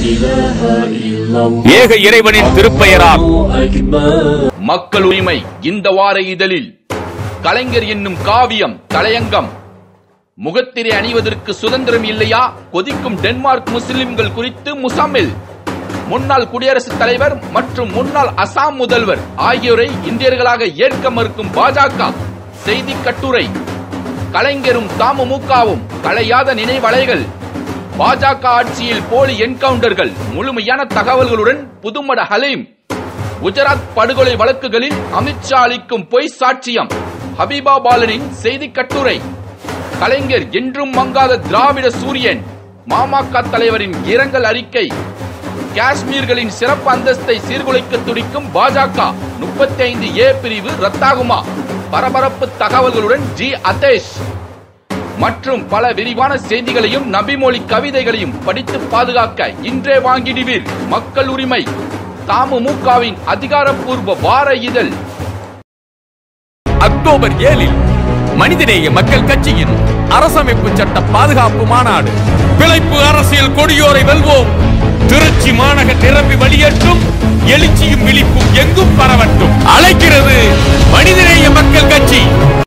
ஏக இறைவனின் திருப்பெயரால் أكبر மக்கள் உரிமை இந்த வார இதழில் கலைஞர் என்னும் காவியம் தலையங்கம் முகத்திரை அணிவதற்கு சுதந்திரம் இல்லையா கொதிக்கும் டென்மார்க் முஸ்லிம்கள் குறித்து முசாமில் முன்னாள் குடியரசுத் தலைவர் மற்றும் முன்னாள் அசாம் முதல்வர் ஆகியோரை இந்தியர்களாக ஏற்க மறுக்கும் பாஜக செய்தி கட்டுரை கலைஞரும் தமுமுகவும் களையாத நினைவலைகள் பாஜக ஆட்சியில் போலி என்கவுண்டர்கள் முழுமையான தகவல்களுடன் புதுமட ஹலீம் குஜராத் படுகொலை வழக்குகளில் அமித்ஷா அளிக்கும் பொய் சாட்சியம் ஹபீபா பாலனின் செய்தி கட்டுரை கலைஞர் என்றும் மங்காத திராவிட சூரியன் மாமக தலைவரின் இரங்கல் அறிக்கை காஷ்மீர்களின் சிறப்பு அந்தஸ்தை சீர்குலைக்க துடிக்கும் பாஜக முப்பத்தி ஐந்து ஏ பிரிவு ரத்தாகுமா பரபரப்பு தகவல்களுடன் ஜி அதேஷ் மற்றும் பல விரிவான செய்திகளையும் நபிமொழி கவிதைகளையும் படித்து பாதுகாக்க இன்றே வாங்கிடுவீர் மக்கள் உரிமை தமுமுகவின் அதிகாரப்பூர்வ வார இதழ் அக்டோபர் ஏழில் மனிதநேய மக்கள் கட்சியின் அரசமைப்பு சட்ட பாதுகாப்பு மாநாடு பிழைப்பு அரசியல் கொடியோரை வெல்வோம் திருச்சி மாநகர் நிரம்பி வழியேற்றும் எழுச்சியும் விழிப்பும் எங்கும் பரவட்டும் அழைக்கிறது மனிதநேய மக்கள் கட்சி